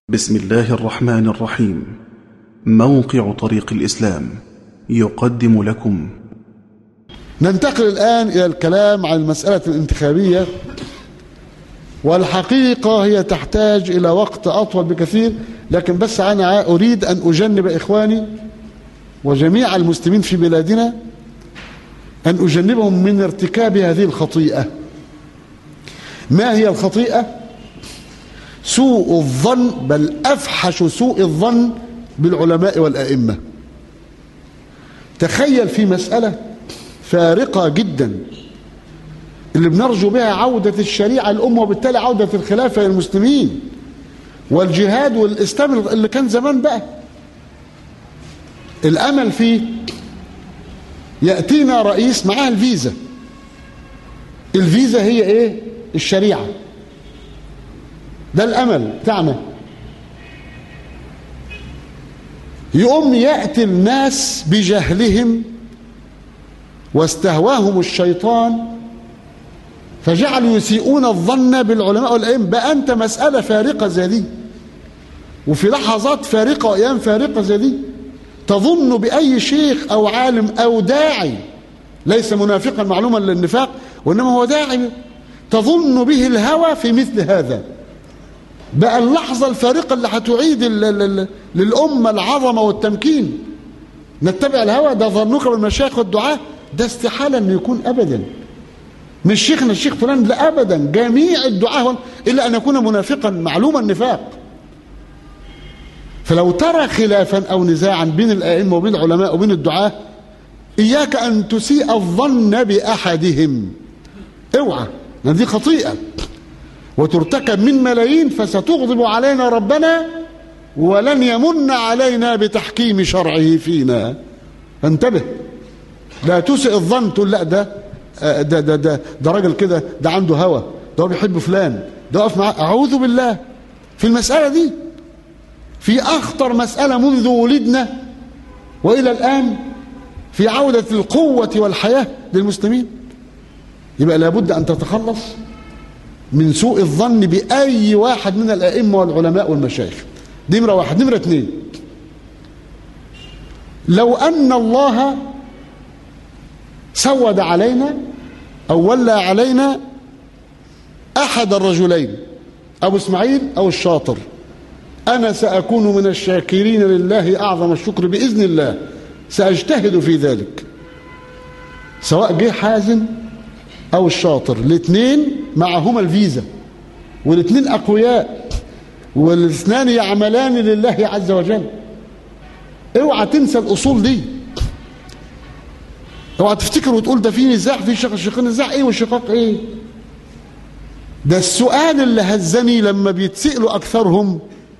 بسم الله الرحمن الرحيم موقع طريق الإسلام يقدم لكم ننتقل الآن إلى الكلام عن المسألة الانتخابية والحقيقة هي تحتاج إلى وقت أطول بكثير لكن بس أنا أريد أن أجنب إخواني وجميع المسلمين في بلادنا أن أجنبهم من ارتكاب هذه الخطيئة ما هي الخطيئة؟ سوء الظن بل أفحش سوء الظن بالعلماء والأئمة تخيل في مسألة فارقة جدا اللي بنرجو بها عودة الشريعة الأمة وبالتالي عودة الخلافة للمسلمين والجهاد والإسلام اللي كان زمان بقى الأمل فيه يأتينا رئيس معاه الفيزا الفيزا هي إيه الشريعة ده الأمل بتاعنا يقوم يأتي الناس بجهلهم واستهواهم الشيطان فجعلوا يسيئون الظن بالعلماء والأئمة بقى أنت مسألة فارقة زي دي وفي لحظات فارقة وأيام فارقة زي دي تظن بأي شيخ أو عالم أو داعي ليس منافقا معلوما للنفاق وإنما هو داعي تظن به الهوى في مثل هذا بقى اللحظة الفارقة اللي هتعيد للأمة العظمة والتمكين نتبع الهوى ده ظنك بالمشايخ والدعاة ده استحالة أن يكون أبدا مش شيخنا الشيخ فلان لا أبدا جميع الدعاة إلا أن يكون منافقا معلوم النفاق فلو ترى خلافا أو نزاعا بين الأئمة وبين العلماء وبين الدعاة إياك أن تسيء الظن بأحدهم اوعى دي خطيئة وترتكب من ملايين فستغضب علينا ربنا ولن يمن علينا بتحكيم شرعه فينا انتبه لا تسئ الظن تقول لا ده ده ده ده, ده راجل كده ده عنده هوى ده هو بيحب فلان ده واقف معاه اعوذ بالله في المساله دي في اخطر مساله منذ ولدنا والى الان في عوده القوه والحياه للمسلمين يبقى لابد ان تتخلص من سوء الظن بأي واحد من الأئمة والعلماء والمشايخ نمرة واحد نمرة اثنين لو أن الله سود علينا أو ولى علينا أحد الرجلين أبو إسماعيل أو الشاطر أنا سأكون من الشاكرين لله أعظم الشكر بإذن الله سأجتهد في ذلك سواء جه حازم او الشاطر الاثنين معهما الفيزا والاثنين اقوياء والاثنان يعملان لله عز وجل اوعى تنسى الاصول دي اوعى تفتكر وتقول ده في نزاع في شق شقين نزاع ايه وشقاق ايه ده السؤال اللي هزني لما بيتسألوا اكثرهم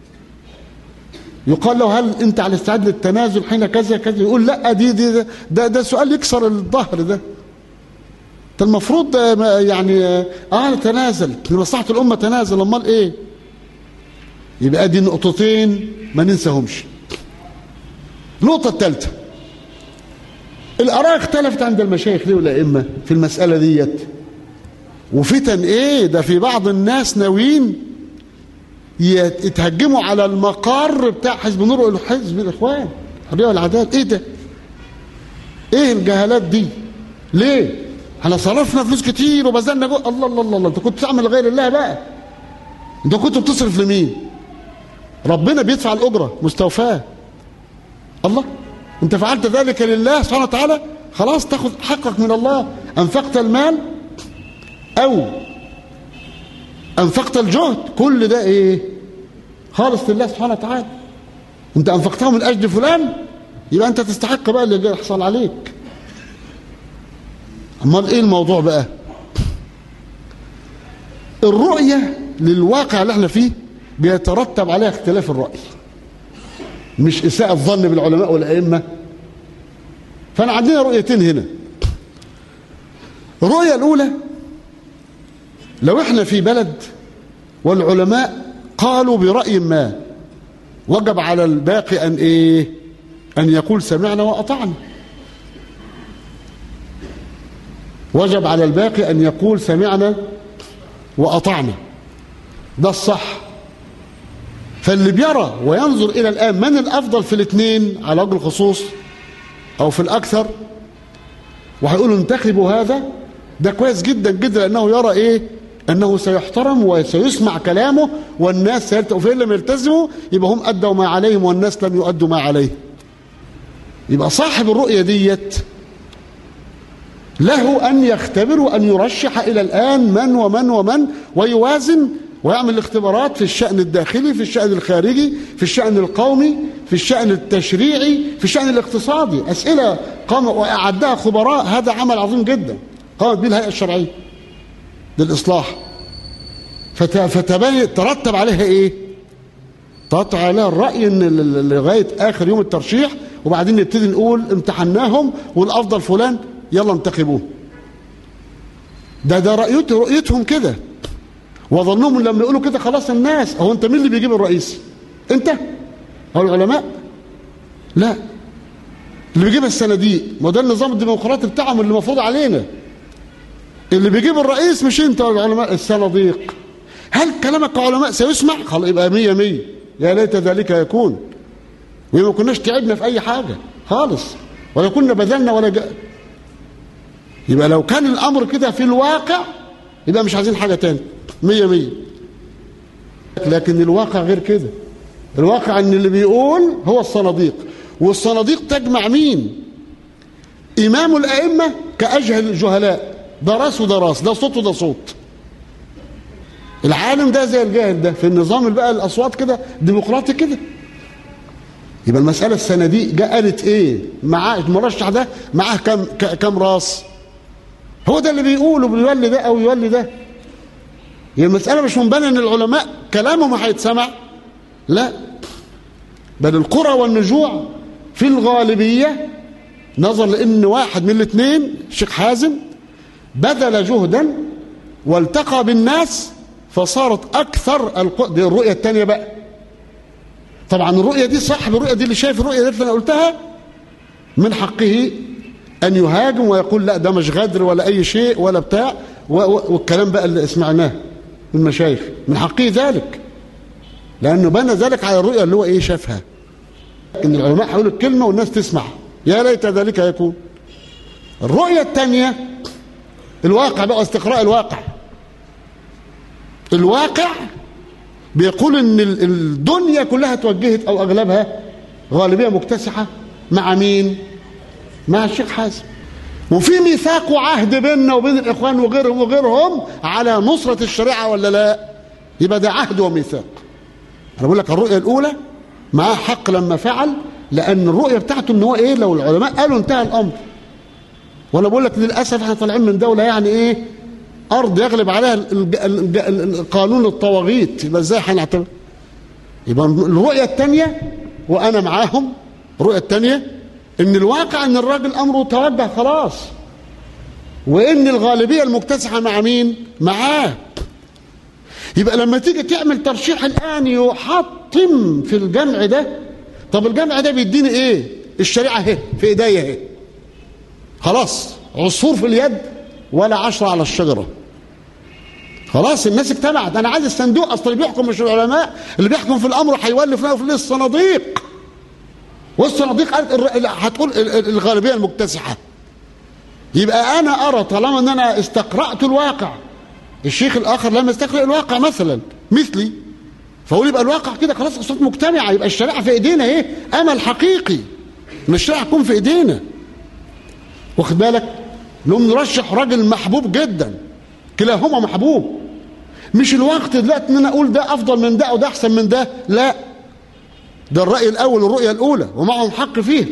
يقال له هل انت على استعداد للتنازل حين كذا كذا يقول لا دي دي ده ده, ده سؤال يكسر الظهر ده انت المفروض يعني اه تنازل لمصلحه الامه تنازل امال ايه يبقى دي نقطتين ما ننساهمش النقطه الثالثه الاراء اختلفت عند المشايخ ليه والائمه في المساله ديت وفتن ايه ده في بعض الناس ناويين يتهجموا على المقر بتاع حزب النور وحزب الاخوان الحريه والعداله ايه ده ايه الجهالات دي ليه احنا صرفنا فلوس كتير وبذلنا جو الله الله الله, الله. انت كنت تعمل لغير الله بقى انت كنت بتصرف لمين ربنا بيدفع الاجره مستوفاه الله انت فعلت ذلك لله سبحانه وتعالى خلاص تاخذ حقك من الله انفقت المال او انفقت الجهد كل ده ايه خالص لله سبحانه وتعالى انت انفقته من اجل فلان يبقى انت تستحق بقى اللي يحصل عليك امال ايه الموضوع بقى الرؤية للواقع اللي احنا فيه بيترتب عليها اختلاف الرأي مش إساءة الظن بالعلماء والأئمة فأنا عندنا رؤيتين هنا الرؤية الأولى لو احنا في بلد والعلماء قالوا برأي ما وجب على الباقي أن إيه أن يقول سمعنا وأطعنا وجب على الباقي أن يقول سمعنا وأطعنا ده الصح فاللي بيرى وينظر إلى الآن من الأفضل في الاثنين على وجه الخصوص أو في الأكثر وهيقولوا انتخبوا هذا ده كويس جدا جدا لأنه يرى إيه أنه سيحترم وسيسمع كلامه والناس سيلتقوا فإن لم يلتزموا يبقى هم أدوا ما عليهم والناس لم يؤدوا ما عليهم يبقى صاحب الرؤية ديت له أن يختبر وأن يرشح إلى الآن من ومن ومن ويوازن ويعمل اختبارات في الشأن الداخلي في الشأن الخارجي في الشأن القومي في الشأن التشريعي في الشأن الاقتصادي أسئلة قام وأعدها خبراء هذا عمل عظيم جدا قامت به الهيئة الشرعية للإصلاح فتبين ترتب عليها إيه ترتب عليها الرأي إن لغاية آخر يوم الترشيح وبعدين نبتدي نقول امتحناهم والأفضل فلان يلا انتخبوه ده ده رأيته رؤيتهم كده وظنهم لما يقولوا كده خلاص الناس هو انت مين اللي بيجيب الرئيس انت هو العلماء لا اللي بيجيب الصناديق ما ده النظام الديمقراطي بتاعهم اللي مفروض علينا اللي بيجيب الرئيس مش انت والعلماء الصناديق هل كلامك كعلماء سيسمع خلاص يبقى مية مية يا ليت ذلك يكون وما كناش تعبنا في اي حاجة خالص ولا كنا بذلنا ولا جاء يبقى لو كان الامر كده في الواقع يبقى مش عايزين حاجة تاني مية مية لكن الواقع غير كده الواقع ان اللي بيقول هو الصناديق والصناديق تجمع مين امام الائمة كاجهل الجهلاء ده راس وده راس ده صوت وده صوت العالم ده زي الجاهل ده في النظام بقى الاصوات كده ديمقراطي كده يبقى المسألة الصناديق جاء قالت ايه معاه المرشح ده معاه كم كم راس هو ده اللي بيقوله بيولي ده او يولي ده هي المسألة مش منبنى ان العلماء كلامهم هيتسمع لا بل القرى والنجوع في الغالبية نظر لان واحد من الاثنين الشيخ حازم بذل جهدا والتقى بالناس فصارت اكثر الق... دي الرؤية الثانية بقى طبعا الرؤية دي صاحب الرؤية دي اللي شايف الرؤية دي اللي انا قلتها من حقه ان يهاجم ويقول لا ده مش غدر ولا اي شيء ولا بتاع و... و... والكلام بقى اللي سمعناه من المشايخ من حقه ذلك لانه بنى ذلك على الرؤية اللي هو ايه شافها ان العلماء هيقولوا الكلمة والناس تسمع يا ليت ذلك يكون الرؤية الثانية الواقع بقى استقراء الواقع الواقع بيقول ان الدنيا كلها توجهت او اغلبها غالبيه مكتسحه مع مين مع الشيخ حازم وفي ميثاق وعهد بيننا وبين الاخوان وغيرهم وغيرهم على نصره الشريعه ولا لا يبقى ده عهد وميثاق انا بقول لك الرؤيه الاولى معاه حق لما فعل لان الرؤيه بتاعته ان هو ايه لو العلماء قالوا انتهى الامر وانا بقول لك للاسف احنا طالعين من دوله يعني ايه ارض يغلب عليها القانون الطواغيت يبقى ازاي هنعتبر يبقى الرؤيه الثانيه وانا معاهم الرؤيه الثانيه ان الواقع ان الراجل امره توجه خلاص وان الغالبيه المكتسحه مع مين معاه يبقى لما تيجي تعمل ترشيح الان يحطم في الجمع ده طب الجمع ده بيديني ايه الشريعه اهي في ايديا اهي خلاص عصفور في اليد ولا عشرة على الشجرة خلاص الناس اجتمعت انا عايز الصندوق اصل اللي بيحكم مش العلماء اللي بيحكم في الامر هيولي في الصناديق والصناديق هتقول الغالبيه المكتسحه يبقى انا ارى طالما ان انا استقرات الواقع الشيخ الاخر لم يستقرأ الواقع مثلا مثلي فاقول يبقى الواقع كده خلاص اصوات مجتمعه يبقى الشريعه في ايدينا ايه امل حقيقي ان الشريعه تكون في ايدينا واخد بالك نقوم نرشح راجل محبوب جدا كلاهما محبوب مش الوقت دلوقتي ان انا اقول ده افضل من ده او ده احسن من ده لا ده الراي الاول والرؤيه الاولى ومعهم حق فيه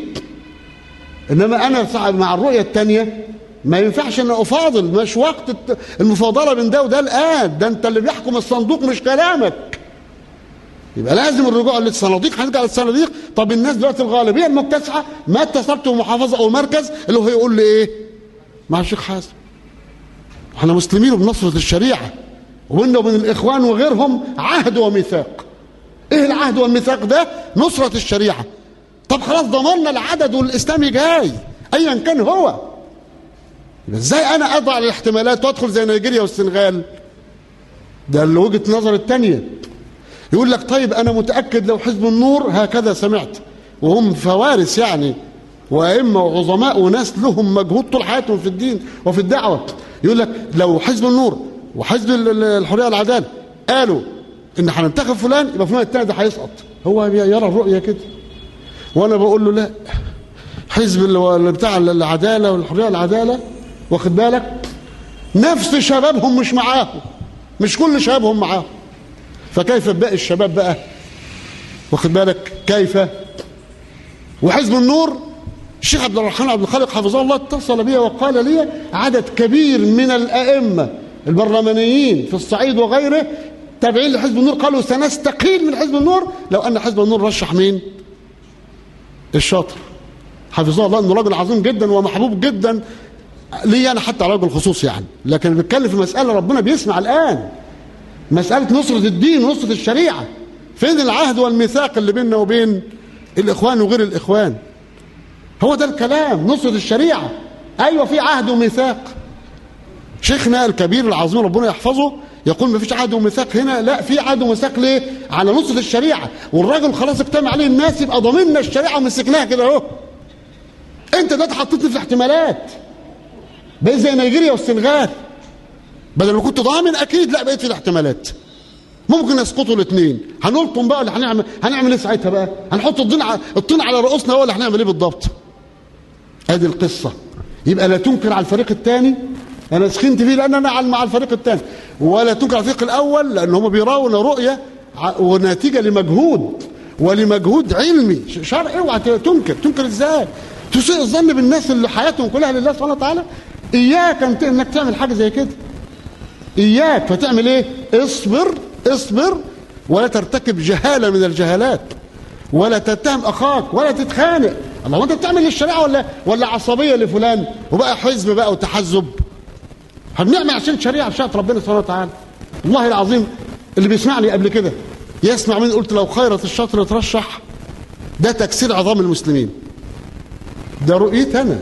انما انا صعب مع الرؤيه الثانيه ما ينفعش ان افاضل مش وقت المفاضله بين ده وده الان ده انت اللي بيحكم الصندوق مش كلامك يبقى لازم الرجوع للصناديق هنرجع للصناديق طب الناس دلوقتي الغالبيه المتسعه ما اتصلت بمحافظه او مركز اللي هو يقول لي ايه مع الشيخ حازم احنا مسلمين وبنصرة الشريعة وبيننا وبين الإخوان وغيرهم عهد وميثاق ايه العهد والميثاق ده نصرة الشريعة طب خلاص ضمننا العدد والإسلامي جاي أيا كان هو ازاي أنا أضع الاحتمالات وأدخل زي نيجيريا والسنغال ده اللي وجهة نظر التانية يقول لك طيب انا متاكد لو حزب النور هكذا سمعت وهم فوارس يعني وائمه وعظماء وناس لهم مجهود طول حياتهم في الدين وفي الدعوه يقول لك لو حزب النور وحزب ال- ال- الحريه والعداله قالوا ان هننتخب فلان يبقى فلان التاني ده هيسقط هو يرى الرؤيه كده وانا بقول له لا حزب اللي هو اللي بتاع العداله والحريه والعداله واخد بالك نفس شبابهم مش معاهم مش كل شبابهم معاهم فكيف باقي الشباب بقى واخد بالك كيف وحزب النور الشيخ عبد الرحمن عبد الخالق حفظه الله اتصل بي وقال لي عدد كبير من الائمه البرلمانيين في الصعيد وغيره تابعين لحزب النور قالوا سنستقيل من حزب النور لو ان حزب النور رشح مين؟ الشاطر حفظه الله انه راجل عظيم جدا ومحبوب جدا لي انا حتى على وجه الخصوص يعني لكن بتكلم في مساله ربنا بيسمع الان مساله نصره الدين ونصره الشريعه فين العهد والميثاق اللي بيننا وبين الاخوان وغير الاخوان هو ده الكلام نصره الشريعه ايوه في عهد وميثاق شيخنا الكبير العظيم ربنا يحفظه يقول ما فيش عهد وميثاق هنا لا في عهد وميثاق ليه على نصره الشريعه والراجل خلاص اجتمع عليه الناس يبقى ضامننا الشريعه ومسكناها كده اهو انت ده حطيتني في الاحتمالات بقيت زي نيجيريا والسنغال بدل ما كنت ضامن اكيد لا بقيت في الاحتمالات ممكن يسقطوا الاثنين هنلطم بقى ولا هنعمل هنعمل ايه ساعتها بقى هنحط الطين على الطين على رؤوسنا ولا هنعمل ايه بالضبط ادي القصه يبقى لا تنكر على الفريق الثاني انا سخنت فيه لان انا على- مع الفريق الثاني ولا تنكر على الفريق الاول لان هم بيراونا رؤيه ع- ونتيجه لمجهود ولمجهود علمي ش- شرعي اوعى ت- تنكر تنكر ازاي تسيء الظن بالناس اللي حياتهم كلها لله سبحانه وتعالى اياك انت انك تعمل حاجه زي كده اياك فتعمل ايه اصبر اصبر ولا ترتكب جهاله من الجهالات ولا تتهم اخاك ولا تتخانق الله وانت بتعمل للشريعه ولا ولا عصبيه لفلان وبقى حزب بقى وتحزب هنعمل عشان شريعه بشريعه ربنا سبحانه وتعالى والله العظيم اللي بيسمعني قبل كده يسمع مني قلت لو خيرت الشاطر يترشح ده تكسير عظام المسلمين ده رؤيتي انا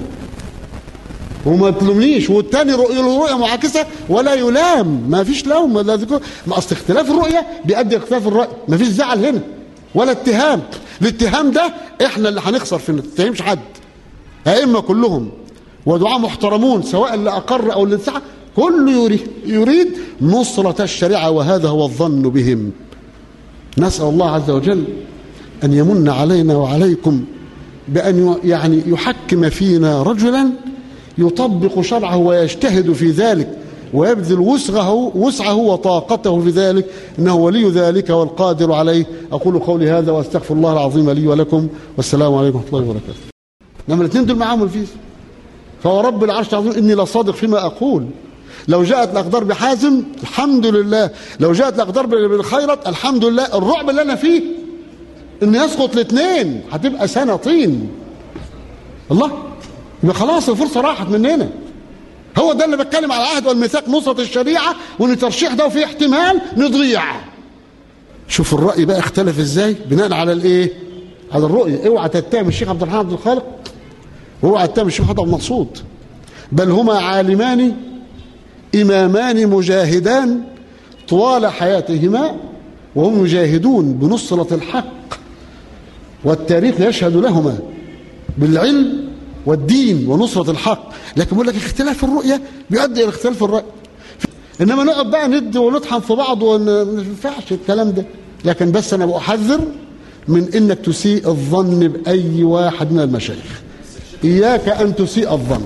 وما تلومنيش والتاني رؤية له رؤية معاكسة ولا يلام ما فيش لوم لا ذكر ما اصل اختلاف الرؤية بيؤدي اختلاف الرأي ما فيش زعل هنا ولا اتهام الاتهام ده احنا اللي هنخسر فيه ما تتهمش حد أئمة كلهم ودعاء محترمون سواء اللي أقر أو اللي انسحب كله يريد, يريد نصرة الشريعة وهذا هو الظن بهم نسأل الله عز وجل أن يمن علينا وعليكم بأن يعني يحكم فينا رجلا يطبق شرعه ويجتهد في ذلك ويبذل وسعه وسعه وطاقته في ذلك انه ولي ذلك والقادر عليه اقول قولي هذا واستغفر الله العظيم لي ولكم والسلام عليكم ورحمه الله وبركاته. انما الاثنين دول معاهم الفيس فهو رب العرش العظيم اني لصادق فيما اقول لو جاءت الاقدار بحازم الحمد لله لو جاءت الاقدار بالخيرت الحمد لله الرعب اللي انا فيه ان يسقط الاثنين هتبقى سنه طين الله يبقى خلاص الفرصه راحت مننا هو ده اللي بتكلم على العهد والميثاق نصرة الشريعة وان الترشيح ده وفيه احتمال نضيع شوف الرأي بقى اختلف ازاي بناء على الايه على الرؤية اوعى تتهم الشيخ عبد الرحمن عبد الخالق واوعى تتهم الشيخ محمد عبد المقصود بل هما عالمان إمامان مجاهدان طوال حياتهما وهم يجاهدون بنصرة الحق والتاريخ يشهد لهما بالعلم والدين ونصرة الحق لكن بيقول لك اختلاف الرؤية بيؤدي إلى اختلاف الرأي إنما نقعد بقى ند ونطحن في بعض وما ينفعش الكلام ده لكن بس أنا بأحذر من إنك تسيء الظن بأي واحد من المشايخ إياك أن تسيء الظن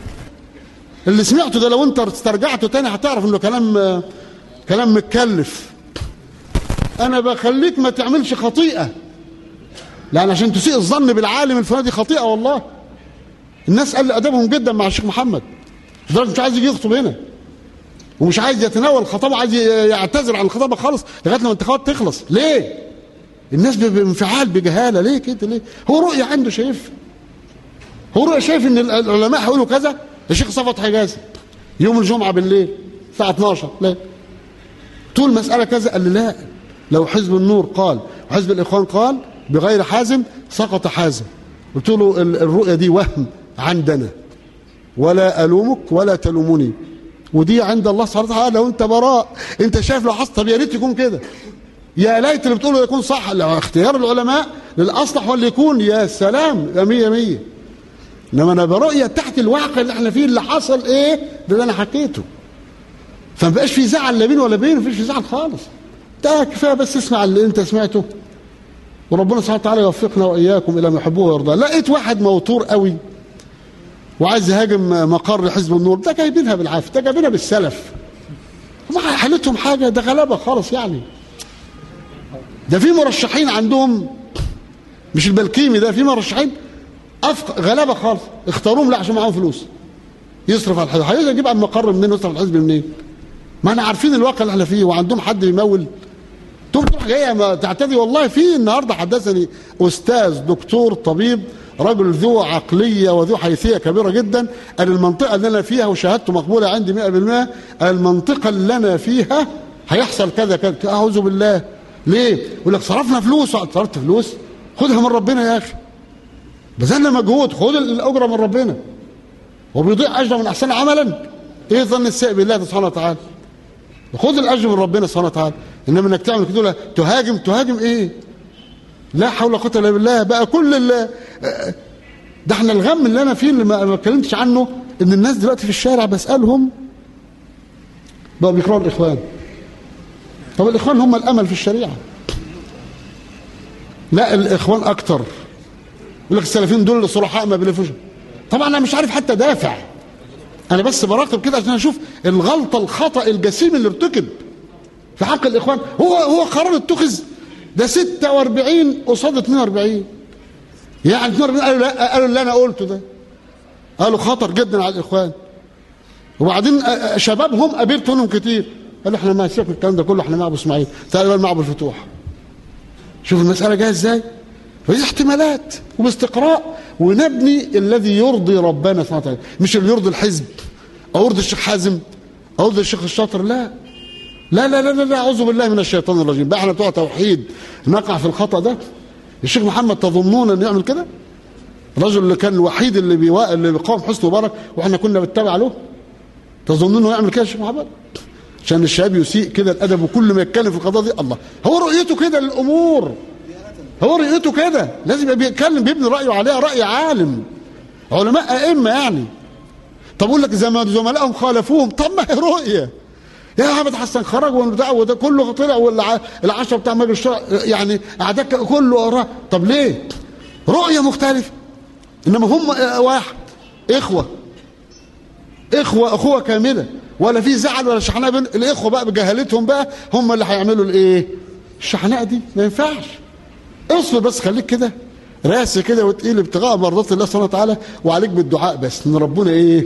اللي سمعته ده لو أنت استرجعته تاني هتعرف إنه كلام كلام متكلف أنا بخليك ما تعملش خطيئة لأن عشان تسيء الظن بالعالم الفلاني دي خطيئة والله الناس قل ادبهم جدا مع الشيخ محمد لدرجه مش عايز يجي يخطب هنا ومش عايز يتناول الخطابه عايز يعتذر عن الخطابه خالص لغايه لما الانتخابات تخلص ليه؟ الناس بانفعال بجهاله ليه كده ليه؟ هو رؤيه عنده شايف هو رؤيه شايف ان العلماء هيقولوا كذا الشيخ صفت حجازي يوم الجمعه بالليل الساعه 12 لا طول مساله كذا قال لي لا لو حزب النور قال وحزب الاخوان قال بغير حازم سقط حازم قلت له الرؤيه دي وهم عندنا ولا الومك ولا تلومني ودي عند الله سبحانه وتعالى لو انت براء انت شايف لو حصل طب يا ريت يكون كده يا ليت اللي بتقوله يكون صح لو اختيار العلماء للاصلح واللي يكون يا سلام يا مية مية انما انا برؤيه تحت الواقع اللي احنا فيه اللي حصل ايه ده اللي انا حكيته فما بقاش في زعل لا بينه ولا بينه مفيش في زعل خالص ده كفايه بس اسمع اللي انت سمعته وربنا سبحانه وتعالى يوفقنا واياكم الى ما يحبوه ويرضاه لقيت واحد موتور قوي وعايز يهاجم مقر حزب النور ده جايبينها بالعافيه ده جايبينها بالسلف ما حالتهم حاجه ده غلابه خالص يعني ده في مرشحين عندهم مش البلكيمي ده في مرشحين أفق... غلابه خالص اختاروهم لا عشان معاهم فلوس يصرف على الحزب هيجي يجيب على المقر منين ويصرف على الحزب منين ما احنا عارفين الواقع اللي احنا فيه وعندهم حد بيمول تقوم تروح جايه ما تعتدي والله في النهارده حدثني استاذ دكتور طبيب رجل ذو عقليه وذو حيثيه كبيره جدا قال المنطقه اللي انا فيها وشهادته مقبوله عندي 100% المنطقه اللي انا فيها هيحصل كذا كذا اعوذ بالله ليه؟ يقول لك صرفنا فلوس صرفت فلوس خدها من ربنا يا اخي بذلنا مجهود خد الاجره من ربنا وبيضيع اجر من احسن عملا ايه ظن السيء بالله سبحانه وتعالى خد الاجر من ربنا سبحانه وتعالى انما انك تعمل كده تهاجم تهاجم ايه لا حول ولا قوه الا بالله بقى كل ال ده احنا الغم اللي انا فيه اللي ما اتكلمتش عنه ان الناس دلوقتي في الشارع بسالهم بقوا بيكرهوا الاخوان طب الاخوان هم الامل في الشريعه لا الاخوان اكتر يقول لك السلفيين دول اللي صلحاء ما بيلفوش طبعا انا مش عارف حتى دافع انا بس براقب كده عشان اشوف الغلطه الخطا الجسيم اللي ارتكب في حق الاخوان هو هو قرار اتخذ ده 46 قصاد 42 يعني 42 قالوا لا قالوا اللي انا قلته ده قالوا خطر جدا على الاخوان وبعدين شبابهم قابلت منهم كتير قالوا احنا ما سيبك الكلام ده كله احنا مع ابو اسماعيل تعالوا مع ابو الفتوح شوف المساله جايه ازاي فدي احتمالات وباستقراء ونبني الذي يرضي ربنا سبحانه وتعالى مش اللي يرضي الحزب او يرضي الشيخ حازم او يرضي الشيخ الشاطر لا لا لا لا لا, لا اعوذ بالله من الشيطان الرجيم بقى احنا بتوع توحيد نقع في الخطا ده الشيخ محمد تظنون انه يعمل كده الرجل اللي كان الوحيد اللي بيوا... اللي بيقاوم حسني مبارك واحنا كنا بنتبع له تظنون انه يعمل كده الشيخ محمد عشان الشباب يسيء كده الادب وكل ما يتكلم في القضيه دي الله هو رؤيته كده للامور هو رؤيته كده لازم يبقى بيتكلم بيبني رايه عليها راي عالم علماء ائمه يعني طب اقول لك زي ما زملائهم خالفوهم طب ما هي رؤيه يا احمد حسن خرج وبتاع وده كله طلع والعشره بتاع مجلس الشرع يعني اعداد كله وراه طب ليه؟ رؤيه مختلفه انما هم واحد اخوه اخوه اخوه كامله ولا في زعل ولا شحناء بين الاخوه بقى بجهالتهم بقى هم اللي هيعملوا الايه؟ الشحناء دي ما ينفعش اصبر بس خليك كده راسي كده وتقيل ابتغاء مرضات الله سبحانه وتعالى وعليك بالدعاء بس ان ربنا ايه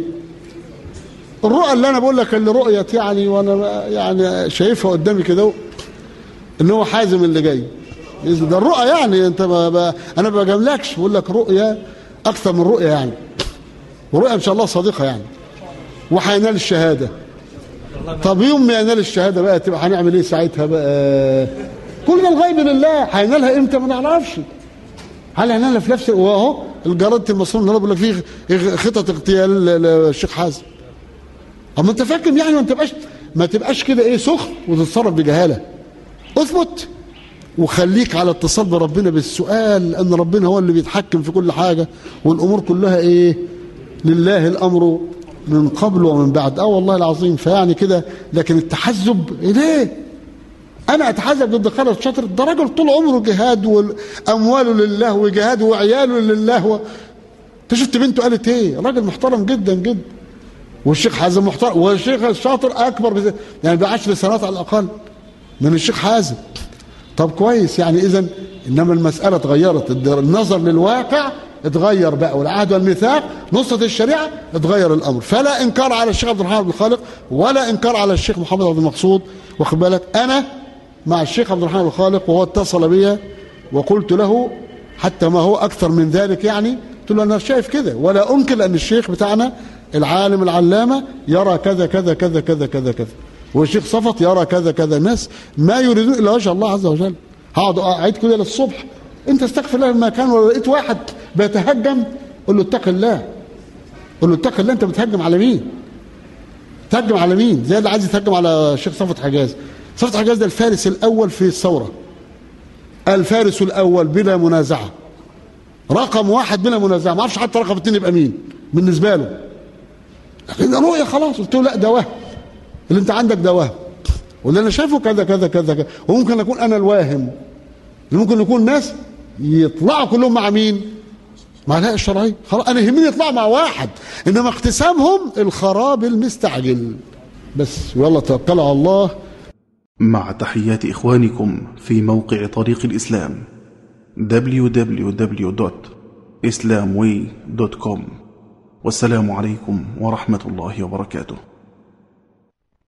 الرؤى اللي انا بقول لك اللي رؤيت يعني وانا يعني شايفها قدامي كده ان هو حازم اللي جاي ده الرؤى يعني انت ما ب... انا ما بجاملكش بقول لك رؤيه اكثر من رؤيه يعني ورؤيه ان شاء الله صادقه يعني وهينال الشهاده طب يوم ما ينال الشهاده بقى تبقى هنعمل ايه ساعتها بقى كل ده الغيب لله هينالها امتى ما نعرفش هل هينالها في نفس واهو الجرادة المصرية النهارده بيقول لك في خطط اغتيال الشيخ حازم اما انت فاكر يعني ما تبقاش ما تبقاش كده ايه سخن وتتصرف بجهاله اثبت وخليك على اتصال بربنا بالسؤال لان ربنا هو اللي بيتحكم في كل حاجه والامور كلها ايه لله الامر من قبل ومن بعد اه والله العظيم فيعني كده لكن التحزب ليه انا اتحزب ضد خالد شاطر ده راجل طول عمره جهاد وامواله لله وجهاده وعياله لله و... انت شفت بنته قالت ايه راجل محترم جدا جدا والشيخ حازم محترم والشيخ الشاطر اكبر بز... يعني بعشر سنوات على الاقل من الشيخ حازم طب كويس يعني اذا انما المساله اتغيرت النظر للواقع اتغير بقى والعهد والميثاق نصرة الشريعة اتغير الأمر فلا إنكار على الشيخ عبد الرحمن بن الخالق ولا إنكار على الشيخ محمد عبد المقصود واخد بالك أنا مع الشيخ عبد الرحمن بن الخالق وهو اتصل بي وقلت له حتى ما هو أكثر من ذلك يعني قلت له أنا شايف كده ولا أنكر أن الشيخ بتاعنا العالم العلامة يرى كذا كذا كذا كذا كذا كذا والشيخ صفت يرى كذا كذا الناس ما يريدون إلا وجه الله عز وجل هقعد أعيد كده للصبح أنت استغفر الله لما كان ولو لقيت واحد بيتهجم قول له اتق الله قول له اتق الله أنت بتهجم على مين؟ تهجم على مين؟ زي اللي عايز يتهجم على الشيخ صفت حجاز صفت حجاز ده الفارس الأول في الثورة الفارس الاول بلا منازعه رقم واحد بلا منازعه ما اعرفش حتى رقم اثنين يبقى مين بالنسبه له لكن ده رؤيه خلاص قلت له لا ده وهم اللي انت عندك ده وهم واللي انا شايفه كذا كذا كذا كذا وممكن اكون انا الواهم ممكن يكون ناس يطلعوا كلهم مع مين؟ مع الهيئه الشرعيه خلاص انا يهمني يطلعوا مع واحد انما اقتسامهم الخراب المستعجل بس والله توكلوا على الله مع تحيات إخوانكم في موقع طريق الإسلام www.islamway.com والسلام عليكم ورحمة الله وبركاته